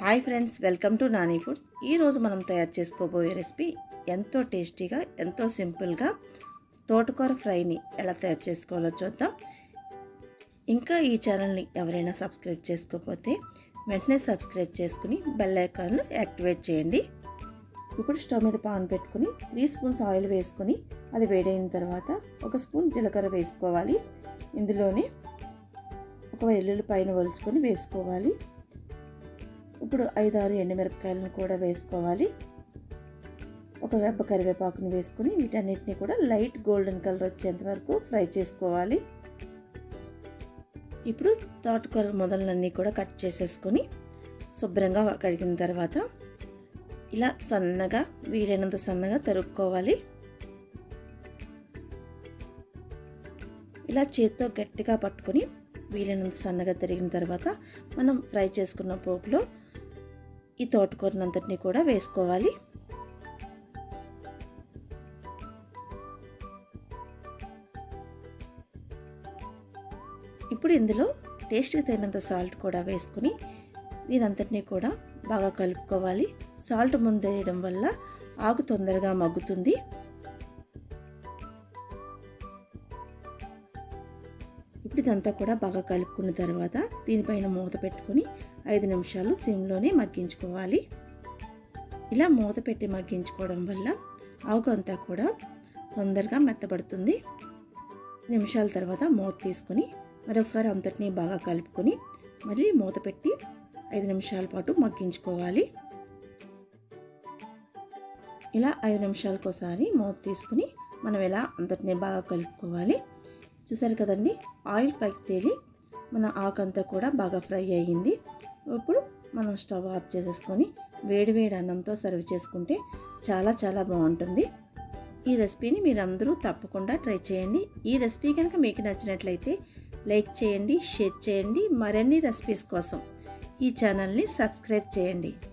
hi friends welcome to Nani foods ఈరోజు మనం తయారు చేసుకోబోయే రెసిపీ ఎంతో టేస్టీగా ఎంతో సింపుల్గా తోటకూర ఫ్రైని ఎలా తయారు చేసుకోవాలో చూద్దాం ఇంకా ఈ ఛానల్ని ఎవరైనా సబ్స్క్రైబ్ చేసుకోకపోతే వెంటనే సబ్స్క్రైబ్ చేసుకుని బెల్ ఐకాన్ను యాక్టివేట్ చేయండి ఇప్పుడు స్టవ్ మీద పాన్ పెట్టుకుని త్రీ స్పూన్స్ ఆయిల్ వేసుకొని అది వేడైన తర్వాత ఒక స్పూన్ జీలకర్ర వేసుకోవాలి ఇందులోనే ఒక వెల్లుల్లి పైన ఒలుచుకొని వేసుకోవాలి ఇప్పుడు ఐదారు ఎండుమిరపకాయలను కూడా వేసుకోవాలి ఒక రెబ్బ కరివేపాకుని వేసుకొని వీటన్నిటిని కూడా లైట్ గోల్డెన్ కలర్ వచ్చేంత వరకు ఫ్రై చేసుకోవాలి ఇప్పుడు తోటకూర మొదలన్నీ కూడా కట్ చేసేసుకొని శుభ్రంగా కడిగిన తర్వాత ఇలా సన్నగా వీలైనంత సన్నగా తరుక్కోవాలి ఇలా చేత్తో గట్టిగా పట్టుకొని వీలైనంత సన్నగా తరిగిన తర్వాత మనం ఫ్రై చేసుకున్న పోపులో ఈ తోటకూరనంతటిని కూడా వేసుకోవాలి ఇప్పుడు ఇందులో టేస్ట్కి తగినంత సాల్ట్ కూడా వేసుకుని దీనంతటినీ కూడా బాగా కలుపుకోవాలి సాల్ట్ ముందు వేయడం వల్ల ఆకు తొందరగా మగ్గుతుంది ఇప్పుడు ఇదంతా కూడా బాగా కలుపుకున్న తర్వాత దీనిపైన మూత పెట్టుకొని ఐదు నిమిషాలు సిమ్లోనే మగ్గించుకోవాలి ఇలా మూత పెట్టి మగ్గించుకోవడం వల్ల ఆకు అంతా కూడా తొందరగా మెత్తబడుతుంది నిమిషాల తర్వాత మూత తీసుకొని మరొకసారి అంతటినీ బాగా కలుపుకొని మళ్ళీ మూత పెట్టి ఐదు నిమిషాల పాటు మగ్గించుకోవాలి ఇలా ఐదు నిమిషాలకోసారి మూత తీసుకుని మనం ఇలా అంతటినీ బాగా కలుపుకోవాలి చూసారు కదండి ఆయిల్ పైకి తేలి మన ఆకంతా కూడా బాగా ఫ్రై అయ్యింది ఇప్పుడు మనం స్టవ్ ఆఫ్ చేసేసుకొని వేడి వేడి అన్నంతో సర్వ్ చేసుకుంటే చాలా చాలా బాగుంటుంది ఈ రెసిపీని మీరు అందరూ తప్పకుండా ట్రై చేయండి ఈ రెసిపీ కనుక మీకు నచ్చినట్లయితే లైక్ చేయండి షేర్ చేయండి మరిన్ని రెసిపీస్ కోసం ఈ ఛానల్ని సబ్స్క్రైబ్ చేయండి